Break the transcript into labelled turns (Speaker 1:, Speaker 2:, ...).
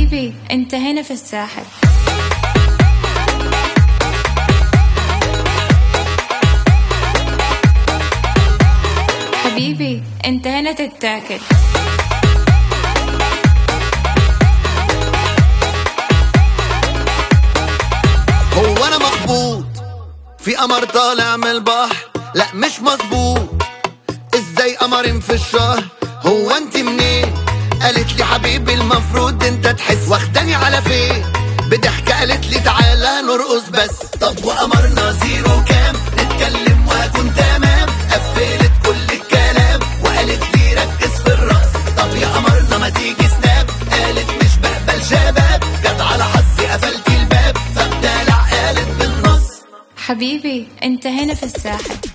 Speaker 1: حبيبي انت هنا في الساحل حبيبي انت هنا تتاكل
Speaker 2: هو انا مخبوط في قمر طالع من البحر لا مش مظبوط ازاي قمرين في الشهر هو انت منين قالت لي حبيبي المفروض انت تحس واخداني على فين بضحكة قالت لي تعالى نرقص بس طب وقمرنا زيرو كام نتكلم واكون تمام قفلت كل الكلام وقالت لي ركز في الرقص طب يا قمرنا ما تيجي سناب قالت مش بقبل شباب جت على حظي قفلت الباب فبدلع قالت بالنص
Speaker 1: حبيبي انت هنا في الساحل